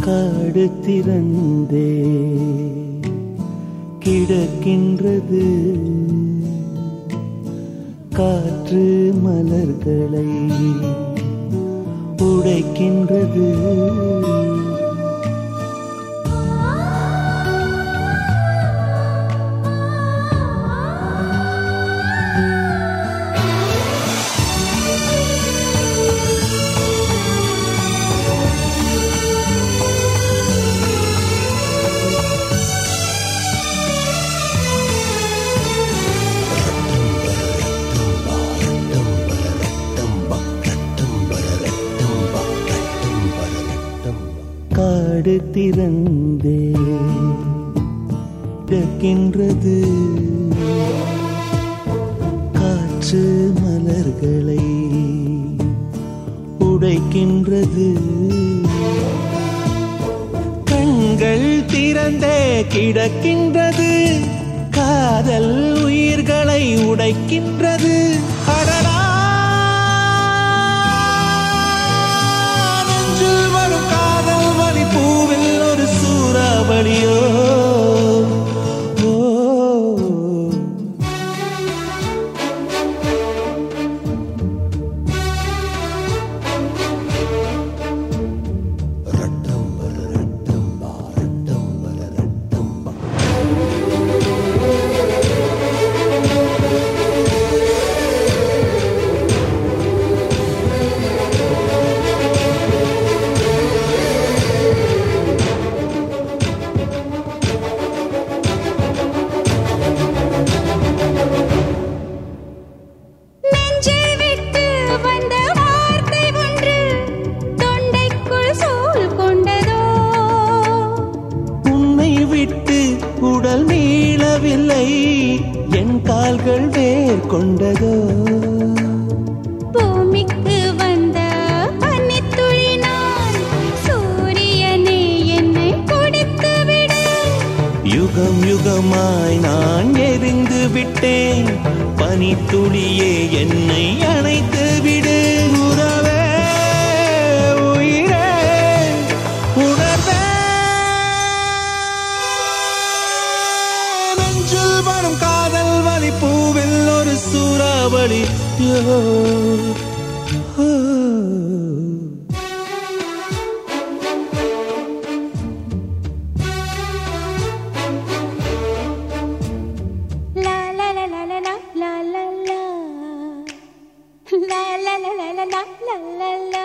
காடு திறந்தே கிடக்கின்றது காற்று மலர்களை உடைக்கின்றது காடு திறந்தே கிடக்கின்றது காற்று மலர்களை உடைக்கின்றது கண்கள் திறந்தே கிடக்கின்றது காதல் உயிர்களை உடைக்கின்றது அடடா நெஞ்சில் வரும் காதல் வலி பூவில் ஒரு சூறாவளியோ ஓ நெஞ்சை விட்டு வந்த வார்த்தை ஒன்று தொண்டைக்குள் சூழ் கொண்டதோ உன்னை விட்டு உடல் மீளவில்லை என் கால்கள் வேர் கொண்டதோ பூமிக்கு வந்த பனித்துளி நான் சூரியனே என்னை குடித்து விடு யுகம் யுகமாய் நான் எரிந்து விட்டேன் பனித்துளியே என்னை அணைத்து விடு உறவே உயிரே உணர்வே நெஞ்சில் வரும் காதல் வலி பூவில் ஒரு சூறாவளி யோ ஓ. லா லா லா லா லா லா லா லா லா லா லா லா லா லா லா லா லா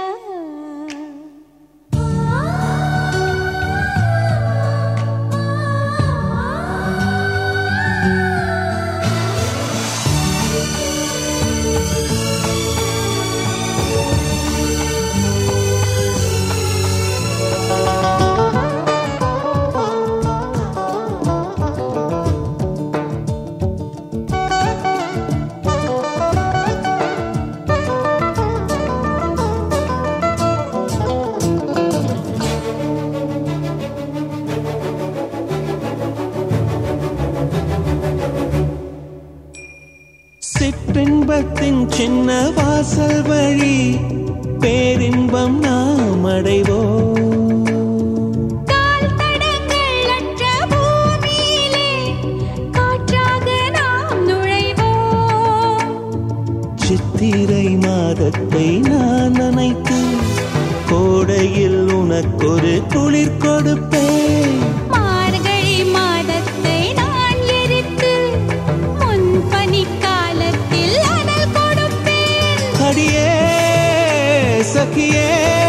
சிற்றின்பத்தின் சின்ன வாசல் வழி பேரின்பம் நாம் அடைவோம் கால் தடங்கள் அற்ற பூமியிலே காற்றாக நாம் நுழைவோம் சித்திரை மாதத்தை நான் நினைத்து கோடையில் உனக்கொரு குளிர் கொடுப்பேன் மார்கழி மாதத்தை நான் எரித்து முன் பனிக்காலத்தில் அனல் கொடுப்பேன் அடியே சகியே